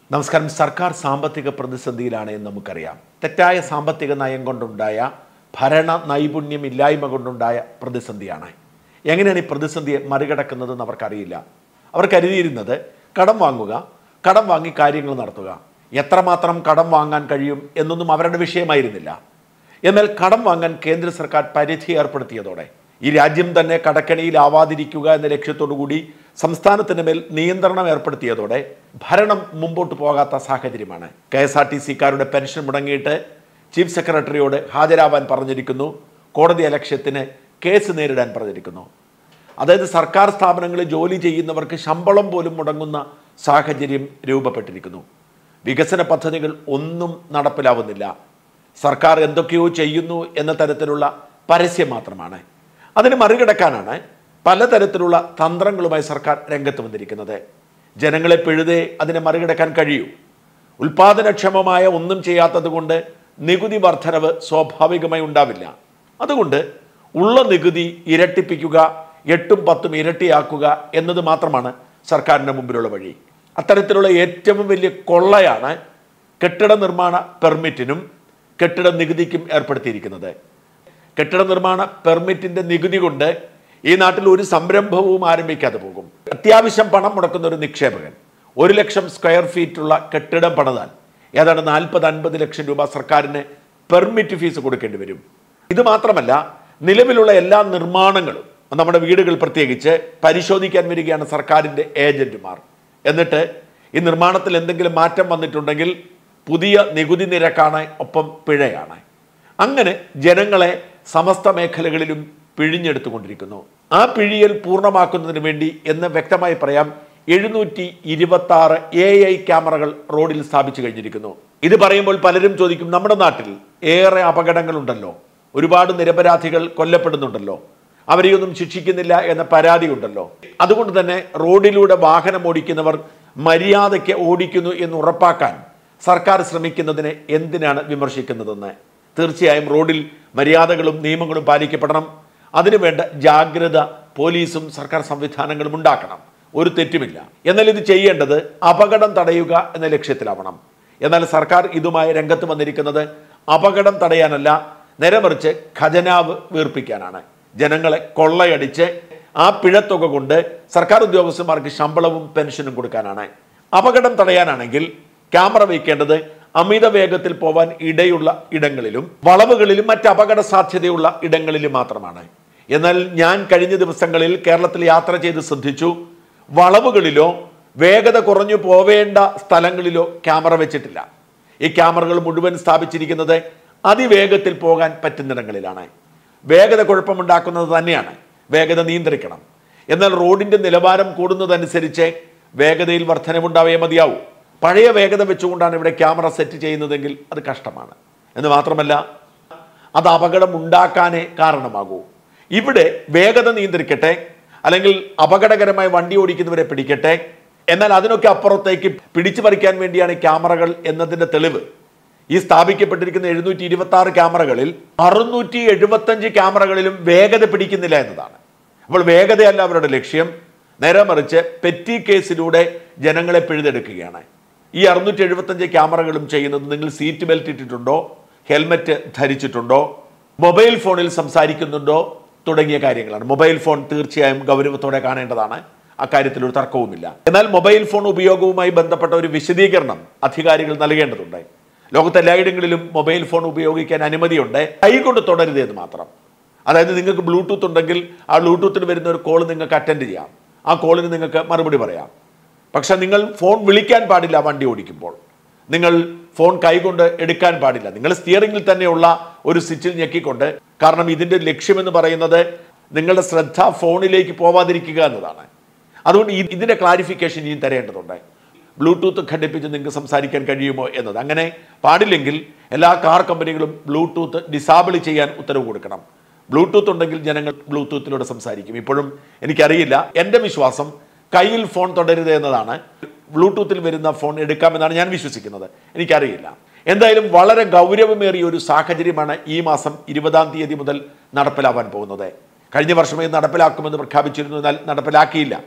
നമസ്കാരം സർക്കാർ സാമ്പത്തിക പ്രതിസന്ധിയിലാണ് എന്ന് നമുക്കറിയാം തെറ്റായ സാമ്പത്തിക നയം കൊണ്ടുണ്ടായ ഭരണ നൈപുണ്യമില്ലായ്മ കൊണ്ടുണ്ടായ പ്രതിസന്ധിയാണ് എങ്ങനെയാണ് ഈ പ്രതിസന്ധിയെ മറികടക്കുന്നതെന്ന് അവർക്കറിയില്ല അവർ കരുതിയിരുന്നത് കടം വാങ്ങുക കടം വാങ്ങി കാര്യങ്ങൾ നടത്തുക എത്രമാത്രം കടം വാങ്ങാൻ കഴിയും എന്നൊന്നും അവരുടെ വിഷയമായിരുന്നില്ല എന്നാൽ കടം വാങ്ങാൻ കേന്ദ്ര സർക്കാർ പരിധി ഏർപ്പെടുത്തിയതോടെ ഈ രാജ്യം തന്നെ കടക്കണിയിലാവാതിരിക്കുക എന്ന ലക്ഷ്യത്തോടു കൂടി സംസ്ഥാനത്തിന് മേൽ നിയന്ത്രണം ഏർപ്പെടുത്തിയതോടെ ഭരണം മുമ്പോട്ട് പോകാത്ത സാഹചര്യമാണ് കെ എസ് ആർ ടി സിക്കാരുടെ പെൻഷൻ മുടങ്ങിയിട്ട് ചീഫ് സെക്രട്ടറിയോട് ഹാജരാവാൻ പറഞ്ഞിരിക്കുന്നു കോടതി അലക്ഷ്യത്തിന് കേസ് നേരിടാൻ പറഞ്ഞിരിക്കുന്നു അതായത് സർക്കാർ സ്ഥാപനങ്ങളിൽ ജോലി ചെയ്യുന്നവർക്ക് ശമ്പളം പോലും മുടങ്ങുന്ന സാഹചര്യം രൂപപ്പെട്ടിരിക്കുന്നു വികസന പദ്ധതികൾ ഒന്നും നടപ്പിലാവുന്നില്ല സർക്കാർ എന്തൊക്കെയോ ചെയ്യുന്നു എന്ന തരത്തിലുള്ള പരസ്യം മാത്രമാണ് അതിന് മറികടക്കാനാണ് പലതരത്തിലുള്ള തന്ത്രങ്ങളുമായി സർക്കാർ രംഗത്ത് വന്നിരിക്കുന്നത് ജനങ്ങളെ പിഴുതേ അതിനെ മറികടക്കാൻ കഴിയൂ ഉൽപാദനക്ഷമമായ ഒന്നും ചെയ്യാത്തത് കൊണ്ട് നികുതി വർധനവ് സ്വാഭാവികമായി ഉണ്ടാവില്ല അതുകൊണ്ട് ഉള്ള നികുതി ഇരട്ടിപ്പിക്കുക എട്ടും പത്തും ഇരട്ടിയാക്കുക എന്നത് മാത്രമാണ് സർക്കാരിൻ്റെ മുമ്പിലുള്ള വഴി അത്തരത്തിലുള്ള ഏറ്റവും വലിയ കൊള്ളയാണ് കെട്ടിട നിർമ്മാണ പെർമിറ്റിനും കെട്ടിട നികുതിക്കും ഏർപ്പെടുത്തിയിരിക്കുന്നത് കെട്ടിട നിർമ്മാണ പെർമിറ്റിന്റെ നികുതി കൊണ്ട് ഈ നാട്ടിൽ ഒരു സംരംഭവും ആരംഭിക്കാതെ പോകും അത്യാവശ്യം പണം മുടക്കുന്ന ഒരു നിക്ഷേപകൻ ഒരു ലക്ഷം സ്ക്വയർ ഫീറ്റുള്ള കെട്ടിടം പണിതാൽ ഏതാണ്ട് നാൽപ്പത് അൻപത് ലക്ഷം രൂപ സർക്കാരിന് പെർമിറ്റ് ഫീസ് കൊടുക്കേണ്ടി വരും ഇത് മാത്രമല്ല നിലവിലുള്ള എല്ലാ നിർമ്മാണങ്ങളും നമ്മുടെ വീടുകൾ പ്രത്യേകിച്ച് പരിശോധിക്കാൻ വരികയാണ് സർക്കാരിൻ്റെ ഏജന്റുമാർ എന്നിട്ട് ഈ നിർമ്മാണത്തിൽ എന്തെങ്കിലും മാറ്റം വന്നിട്ടുണ്ടെങ്കിൽ പുതിയ നികുതി നിരക്കാണ് ഒപ്പം പിഴയാണ് അങ്ങനെ ജനങ്ങളെ സമസ്ത മേഖലകളിലും പിഴിഞ്ഞെടുത്തുകൊണ്ടിരിക്കുന്നു ആ പിഴിയൽ പൂർണ്ണമാക്കുന്നതിന് വേണ്ടി എന്ന് വ്യക്തമായി പറയാം എഴുന്നൂറ്റി ഇരുപത്തി ആറ് എ ഐ ക്യാമറകൾ റോഡിൽ സ്ഥാപിച്ചു കഴിഞ്ഞിരിക്കുന്നു ഇത് പറയുമ്പോൾ പലരും ചോദിക്കും നമ്മുടെ നാട്ടിൽ ഏറെ അപകടങ്ങളുണ്ടല്ലോ ഒരുപാട് നിരപരാധികൾ കൊല്ലപ്പെടുന്നുണ്ടല്ലോ അവരെയൊന്നും ശിക്ഷിക്കുന്നില്ല എന്ന പരാതി ഉണ്ടല്ലോ അതുകൊണ്ട് തന്നെ റോഡിലൂടെ വാഹനം ഓടിക്കുന്നവർ മര്യാദയ്ക്ക് ഓടിക്കുന്നു എന്ന് ഉറപ്പാക്കാൻ സർക്കാർ ശ്രമിക്കുന്നതിനെ എന്തിനാണ് വിമർശിക്കുന്നതെന്ന് തീർച്ചയായും റോഡിൽ മര്യാദകളും നിയമങ്ങളും പാലിക്കപ്പെടണം അതിനുവേണ്ട ജാഗ്രത പോലീസും സർക്കാർ സംവിധാനങ്ങളും ഉണ്ടാക്കണം ഒരു തെറ്റുമില്ല എന്നാൽ ഇത് ചെയ്യേണ്ടത് അപകടം തടയുക എന്ന ലക്ഷ്യത്തിലാവണം എന്നാൽ സർക്കാർ ഇതുമായി രംഗത്ത് വന്നിരിക്കുന്നത് അപകടം തടയാനല്ല നേരെമറിച്ച് ഖജനാവ് വീർപ്പിക്കാനാണ് ജനങ്ങളെ കൊള്ളയടിച്ച് ആ പിഴത്തുക കൊണ്ട് സർക്കാർ ഉദ്യോഗസ്ഥന്മാർക്ക് ശമ്പളവും പെൻഷനും കൊടുക്കാനാണ് അപകടം തടയാനാണെങ്കിൽ ക്യാമറ വയ്ക്കേണ്ടത് അമിത വേഗത്തിൽ പോവാൻ ഇടയുള്ള ഇടങ്ങളിലും വളവുകളിലും മറ്റ് അപകട സാധ്യതയുള്ള ഇടങ്ങളിലും മാത്രമാണ് എന്നാൽ ഞാൻ കഴിഞ്ഞ ദിവസങ്ങളിൽ കേരളത്തിൽ യാത്ര ചെയ്ത് ശ്രദ്ധിച്ചു വളവുകളിലോ വേഗത കുറഞ്ഞു പോവേണ്ട സ്ഥലങ്ങളിലോ ക്യാമറ വെച്ചിട്ടില്ല ഈ ക്യാമറകൾ മുഴുവൻ സ്ഥാപിച്ചിരിക്കുന്നത് അതിവേഗത്തിൽ പോകാൻ പറ്റുന്നിടങ്ങളിലാണ് വേഗത കുഴപ്പമുണ്ടാക്കുന്നത് തന്നെയാണ് വേഗത നിയന്ത്രിക്കണം എന്നാൽ റോഡിന്റെ നിലവാരം കൂടുന്നതനുസരിച്ച് വേഗതയിൽ വർധനവുണ്ടാവേ മതിയാവൂ പഴയ വേഗത വെച്ചുകൊണ്ടാണ് ഇവിടെ ക്യാമറ സെറ്റ് ചെയ്യുന്നതെങ്കിൽ അത് കഷ്ടമാണ് എന്ന് മാത്രമല്ല അത് അപകടം ഉണ്ടാക്കാനേ കാരണമാകൂ ഇവിടെ വേഗത നിയന്ത്രിക്കട്ടെ അല്ലെങ്കിൽ അപകടകരമായി വണ്ടി ഓടിക്കുന്നവരെ പിടിക്കട്ടെ എന്നാൽ അതിനൊക്കെ അപ്പുറത്തേക്ക് പിടിച്ചു പറിക്കാൻ വേണ്ടിയാണ് ക്യാമറകൾ എന്നതിന്റെ തെളിവ് ഈ സ്ഥാപിക്കപ്പെട്ടിരിക്കുന്ന എഴുന്നൂറ്റി ഇരുപത്തി ആറ് ക്യാമറകളിൽ അറുന്നൂറ്റി എഴുപത്തഞ്ച് ക്യാമറകളിലും വേഗത പിടിക്കുന്നില്ല എന്നതാണ് അപ്പോൾ വേഗതയല്ല അവരുടെ ലക്ഷ്യം നേരെ മറിച്ച് പെറ്റി കേസിലൂടെ ജനങ്ങളെ പിഴുതെടുക്കുകയാണ് ഈ അറുന്നൂറ്റി എഴുപത്തഞ്ച് ക്യാമറകളും ചെയ്യുന്നത് നിങ്ങൾ സീറ്റ് ബെൽറ്റ് ഇട്ടിട്ടുണ്ടോ ഹെൽമറ്റ് ധരിച്ചിട്ടുണ്ടോ മൊബൈൽ ഫോണിൽ സംസാരിക്കുന്നുണ്ടോ തുടങ്ങിയ കാര്യങ്ങളാണ് മൊബൈൽ ഫോൺ തീർച്ചയായും ഗൗരവത്തോടെ കാണേണ്ടതാണ് അക്കാര്യത്തിൽ ഒരു തർക്കവുമില്ല എന്നാൽ മൊബൈൽ ഫോൺ ഉപയോഗവുമായി ബന്ധപ്പെട്ട ഒരു വിശദീകരണം അധികാരികൾ നൽകേണ്ടതുണ്ട് ലോകത്തെ എല്ലായിടങ്ങളിലും മൊബൈൽ ഫോൺ ഉപയോഗിക്കാൻ അനുമതിയുണ്ട് കൈകൊണ്ട് തുടരുത് എന്ന് മാത്രം അതായത് നിങ്ങൾക്ക് ബ്ലൂടൂത്ത് ഉണ്ടെങ്കിൽ ആ ബ്ലൂടൂത്തിൽ വരുന്ന ഒരു കോൾ നിങ്ങൾക്ക് അറ്റൻഡ് ചെയ്യാം ആ കോളിന് നിങ്ങൾക്ക് മറുപടി പറയാം പക്ഷെ നിങ്ങൾ ഫോൺ വിളിക്കാൻ പാടില്ല വണ്ടി ഓടിക്കുമ്പോൾ നിങ്ങൾ ഫോൺ കൈകൊണ്ട് എടുക്കാൻ പാടില്ല നിങ്ങൾ സ്റ്റിയറിംഗിൽ തന്നെയുള്ള ഒരു സ്വിച്ചിൽ ഞെക്കിക്കൊണ്ട് കാരണം ഇതിന്റെ ലക്ഷ്യമെന്ന് പറയുന്നത് നിങ്ങളുടെ ശ്രദ്ധ ഫോണിലേക്ക് പോവാതിരിക്കുക എന്നതാണ് അതുകൊണ്ട് ഈ- ഇതിന്റെ ക്ലാരിഫിക്കേഷൻ ഇനി തരേണ്ടതുണ്ട് ബ്ലൂടൂത്ത് ഘടിപ്പിച്ച് നിങ്ങൾക്ക് സംസാരിക്കാൻ കഴിയുമോ എന്നത് അങ്ങനെ പാടില്ലെങ്കിൽ എല്ലാ കാർ കമ്പനികളും ബ്ലൂടൂത്ത് ഡിസാബിൾ ചെയ്യാൻ ഉത്തരവ് കൊടുക്കണം ബ്ലൂടൂത്ത് ഉണ്ടെങ്കിൽ ജനങ്ങൾ ബ്ലൂടൂത്തിലൂടെ സംസാരിക്കും ഇപ്പോഴും എനിക്കറിയില്ല എൻ്റെ വിശ്വാസം കയ്യിൽ ഫോൺ തുടരുത് എന്നതാണ് ബ്ലൂടൂത്തിൽ വരുന്ന ഫോൺ എടുക്കാമെന്നാണ് ഞാൻ വിശ്വസിക്കുന്നത് എനിക്കറിയില്ല എന്തായാലും വളരെ ഗൗരവമേറിയ ഒരു സാഹചര്യമാണ് ഈ മാസം ഇരുപതാം തീയതി മുതൽ നടപ്പിലാവാൻ പോകുന്നത് കഴിഞ്ഞ വർഷമേ ഇത് നടപ്പിലാക്കുമെന്ന് പ്രഖ്യാപിച്ചിരുന്നു എന്നാൽ നടപ്പിലാക്കിയില്ല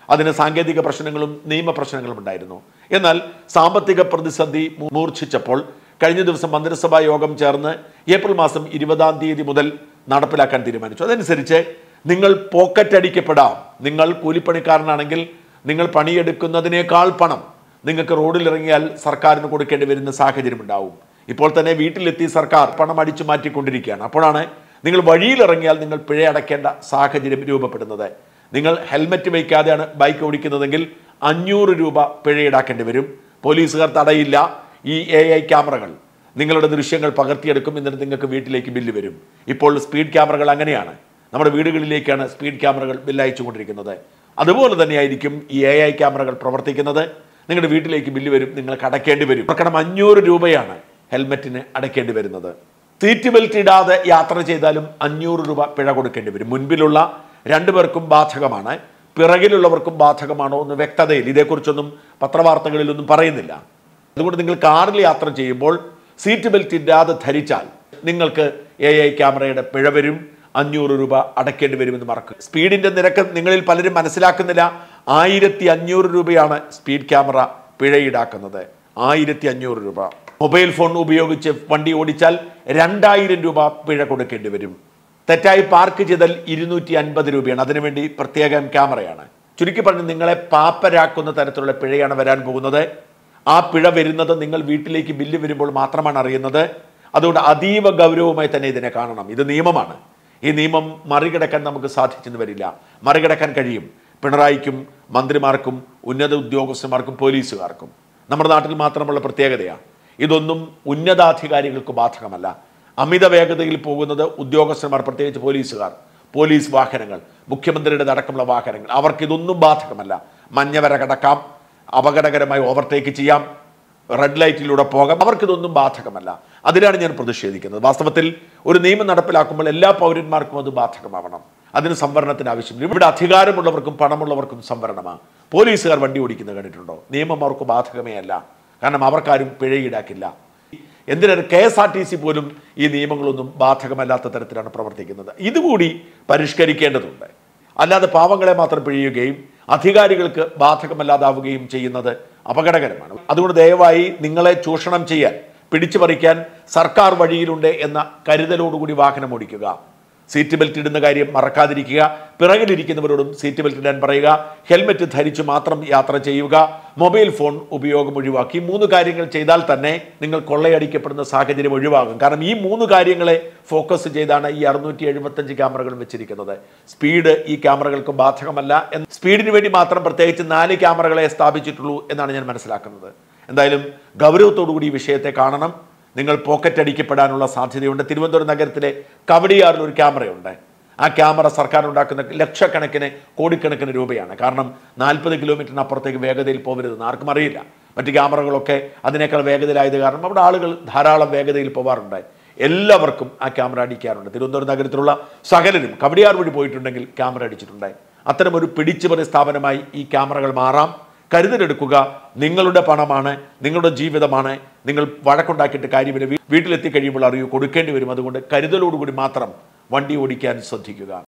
അതിന് സാങ്കേതിക പ്രശ്നങ്ങളും നിയമ പ്രശ്നങ്ങളും ഉണ്ടായിരുന്നു എന്നാൽ സാമ്പത്തിക പ്രതിസന്ധി മൂ- മൂർച്ഛിച്ചപ്പോൾ കഴിഞ്ഞ ദിവസം മന്ത്രിസഭാ യോഗം ചേർന്ന് ഏപ്രിൽ മാസം ഇരുപതാം തീയതി മുതൽ നടപ്പിലാക്കാൻ തീരുമാനിച്ചു അതനുസരിച്ച് നിങ്ങൾ പോക്കറ്റ് അടിക്കപ്പെടാം നിങ്ങൾ കൂലിപ്പണിക്കാരനാണെങ്കിൽ നിങ്ങൾ പണിയെടുക്കുന്നതിനേക്കാൾ പണം നിങ്ങൾക്ക് റോഡിലിറങ്ങിയാൽ സർക്കാരിന് കൊടുക്കേണ്ടി വരുന്ന സാഹചര്യം ഉണ്ടാവും ഇപ്പോൾ തന്നെ വീട്ടിലെത്തി സർക്കാർ പണം അടിച്ചു മാറ്റിക്കൊണ്ടിരിക്കുകയാണ് അപ്പോഴാണ് നിങ്ങൾ വഴിയിലിറങ്ങിയാൽ നിങ്ങൾ പിഴ അടയ്ക്കേണ്ട സാഹചര്യം രൂപപ്പെടുന്നത് നിങ്ങൾ ഹെൽമറ്റ് വയ്ക്കാതെയാണ് ബൈക്ക് ഓടിക്കുന്നതെങ്കിൽ അഞ്ഞൂറ് രൂപ പിഴ ഈടാക്കേണ്ടി വരും പോലീസുകാർ തടയില്ല ഈ എ ഐ ക്യാമറകൾ നിങ്ങളുടെ ദൃശ്യങ്ങൾ പകർത്തിയെടുക്കും എന്നിട്ട് നിങ്ങൾക്ക് വീട്ടിലേക്ക് ബില്ല് വരും ഇപ്പോൾ സ്പീഡ് ക്യാമറകൾ അങ്ങനെയാണ് നമ്മുടെ വീടുകളിലേക്കാണ് സ്പീഡ് ക്യാമറകൾ ബില്ല് അയച്ചുകൊണ്ടിരിക്കുന്നത് അതുപോലെ തന്നെയായിരിക്കും ഈ എ ഐ ക്യാമറകൾ പ്രവർത്തിക്കുന്നത് നിങ്ങളുടെ വീട്ടിലേക്ക് ബില്ല് വരും നിങ്ങൾക്ക് അടയ്ക്കേണ്ടി വരും കാരണം അഞ്ഞൂറ് രൂപയാണ് ഹെൽമെറ്റിന് അടയ്ക്കേണ്ടി വരുന്നത് സീറ്റ് ബെൽറ്റ് ഇടാതെ യാത്ര ചെയ്താലും അഞ്ഞൂറ് രൂപ പിഴ കൊടുക്കേണ്ടി വരും മുൻപിലുള്ള രണ്ടുപേർക്കും ബാധകമാണ് പിറകിലുള്ളവർക്കും ബാധകമാണോ എന്ന് വ്യക്തതയിൽ ഇതേക്കുറിച്ചൊന്നും പത്രവാർത്തകളിലൊന്നും പറയുന്നില്ല അതുകൊണ്ട് നിങ്ങൾ കാറിൽ യാത്ര ചെയ്യുമ്പോൾ സീറ്റ് ബെൽറ്റ് ഇല്ലാതെ ധരിച്ചാൽ നിങ്ങൾക്ക് എ ഐ ക്യാമറയുടെ പിഴ വരും അഞ്ഞൂറ് രൂപ അടയ്ക്കേണ്ടി വരുമെന്ന് മറക്കുക സ്പീഡിന്റെ നിരക്ക് നിങ്ങളിൽ പലരും മനസ്സിലാക്കുന്നില്ല ആയിരത്തി അഞ്ഞൂറ് രൂപയാണ് സ്പീഡ് ക്യാമറ പിഴ ഈടാക്കുന്നത് ആയിരത്തി അഞ്ഞൂറ് രൂപ മൊബൈൽ ഫോൺ ഉപയോഗിച്ച് വണ്ടി ഓടിച്ചാൽ രണ്ടായിരം രൂപ പിഴ കൊടുക്കേണ്ടി വരും തെറ്റായി പാർക്ക് ചെയ്താൽ ഇരുന്നൂറ്റി അൻപത് രൂപയാണ് അതിനുവേണ്ടി പ്രത്യേകം ക്യാമറയാണ് ചുരുക്കി പറഞ്ഞ് നിങ്ങളെ പാപ്പരാക്കുന്ന തരത്തിലുള്ള പിഴയാണ് വരാൻ പോകുന്നത് ആ പിഴ വരുന്നത് നിങ്ങൾ വീട്ടിലേക്ക് ബില്ല് വരുമ്പോൾ മാത്രമാണ് അറിയുന്നത് അതുകൊണ്ട് അതീവ ഗൗരവമായി തന്നെ ഇതിനെ കാണണം ഇത് നിയമമാണ് ഈ നിയമം മറികടക്കാൻ നമുക്ക് സാധിച്ചെന്ന് വരില്ല മറികടക്കാൻ കഴിയും പിണറായിക്കും മന്ത്രിമാർക്കും ഉന്നത ഉദ്യോഗസ്ഥന്മാർക്കും പോലീസുകാർക്കും നമ്മുടെ നാട്ടിൽ മാത്രമുള്ള പ്രത്യേകതയാണ് ഇതൊന്നും ഉന്നതാധികാരികൾക്ക് ബാധകമല്ല അമിത വേഗതയിൽ പോകുന്നത് ഉദ്യോഗസ്ഥന്മാർ പ്രത്യേകിച്ച് പോലീസുകാർ പോലീസ് വാഹനങ്ങൾ മുഖ്യമന്ത്രിയുടെ അടക്കമുള്ള വാഹനങ്ങൾ അവർക്ക് ഇതൊന്നും ബാധകമല്ല മഞ്ഞവര കടക്കാം അപകടകരമായി ഓവർടേക്ക് ചെയ്യാം റെഡ് ലൈറ്റിലൂടെ പോകാം അവർക്കിതൊന്നും ബാധകമല്ല അതിലാണ് ഞാൻ പ്രതിഷേധിക്കുന്നത് വാസ്തവത്തിൽ ഒരു നിയമം നടപ്പിലാക്കുമ്പോൾ എല്ലാ പൗരന്മാർക്കും അത് ബാധകമാവണം അതിന് സംവരണത്തിന് ആവശ്യമില്ല ഇവിടെ അധികാരമുള്ളവർക്കും പണമുള്ളവർക്കും സംവരണമാണ് പോലീസുകാർ വണ്ടി ഓടിക്കുന്നത് കണ്ടിട്ടുണ്ടോ നിയമം അവർക്ക് ബാധകമേ അല്ല കാരണം അവർക്കാരും പിഴ ഈടാക്കില്ല എന്തിനാണ് K S R T C പോലും ഈ നിയമങ്ങളൊന്നും ബാധകമല്ലാത്ത തരത്തിലാണ് പ്രവർത്തിക്കുന്നത് ഇതുകൂടി പരിഷ്കരിക്കേണ്ടതുണ്ട് അല്ലാതെ പാവങ്ങളെ മാത്രം പിഴിയുകയും അധികാരികൾക്ക് ബാധകമല്ലാതാവുകയും ചെയ്യുന്നത് അപകടകരമാണ് അതുകൊണ്ട് ദയവായി നിങ്ങളെ ചൂഷണം ചെയ്യാൻ പിടിച്ചു പറിക്കാൻ സർക്കാർ വഴിയിലുണ്ട് എന്ന കരുതലോടുകൂടി വാഹനം ഓടിക്കുക സീറ്റ് ബെൽറ്റ് ഇടുന്ന കാര്യം മറക്കാതിരിക്കുക പിറകിലിരിക്കുന്നവരോടും സീറ്റ് ബെൽറ്റ് ഇടാൻ പറയുക ഹെൽമെറ്റ് ധരിച്ചു മാത്രം യാത്ര ചെയ്യുക മൊബൈൽ ഫോൺ ഉപയോഗം ഒഴിവാക്കി മൂന്ന് കാര്യങ്ങൾ ചെയ്താൽ തന്നെ നിങ്ങൾ കൊള്ളയടിക്കപ്പെടുന്ന സാഹചര്യം ഒഴിവാകും കാരണം ഈ മൂന്ന് കാര്യങ്ങളെ ഫോക്കസ് ചെയ്താണ് ഈ അറുന്നൂറ്റി എഴുപത്തഞ്ച് ക്യാമറകൾ വെച്ചിരിക്കുന്നത് സ്പീഡ് ഈ ക്യാമറകൾക്ക് ബാധകമല്ല എന്ന് സ്പീഡിന് വേണ്ടി മാത്രം പ്രത്യേകിച്ച് നാല് ക്യാമറകളെ സ്ഥാപിച്ചിട്ടുള്ളൂ എന്നാണ് ഞാൻ മനസ്സിലാക്കുന്നത് എന്തായാലും ഗൗരവത്തോടുകൂടി ഈ വിഷയത്തെ കാണണം നിങ്ങൾ പോക്കറ്റ് അടിക്കപ്പെടാനുള്ള സാധ്യതയുണ്ട് തിരുവനന്തപുരം നഗരത്തിലെ കവടിയാറിൽ ഒരു ക്യാമറയുണ്ട് ആ ക്യാമറ സർക്കാർ ഉണ്ടാക്കുന്ന ലക്ഷക്കണക്കിന് കോടിക്കണക്കിന് രൂപയാണ് കാരണം നാൽപ്പത് കിലോമീറ്ററിന് അപ്പുറത്തേക്ക് വേഗതയിൽ പോകരുതെന്ന് ആർക്കും അറിയില്ല മറ്റ് ക്യാമറകളൊക്കെ അതിനേക്കാൾ വേഗതയിലായത് കാരണം അവിടെ ആളുകൾ ധാരാളം വേഗതയിൽ പോവാറുണ്ട് എല്ലാവർക്കും ആ ക്യാമറ അടിക്കാറുണ്ട് തിരുവനന്തപുരം നഗരത്തിലുള്ള സകലരും കവടിയാർ വഴി പോയിട്ടുണ്ടെങ്കിൽ ക്യാമറ അടിച്ചിട്ടുണ്ട് അത്തരമൊരു പിടിച്ചുപറി സ്ഥാപനമായി ഈ ക്യാമറകൾ മാറാം കരുതലെടുക്കുക നിങ്ങളുടെ പണമാണ് നിങ്ങളുടെ ജീവിതമാണ് നിങ്ങൾ വഴക്കുണ്ടാക്കിയിട്ട് കാര്യമില്ല വീ- വീട്ടിലെത്തി കഴിയുമ്പോൾ അറിയൂ കൊടുക്കേണ്ടി വരും അതുകൊണ്ട് കരുതലോടുകൂടി മാത്രം വണ്ടി ഓടിക്കാൻ ശ്രദ്ധിക്കുക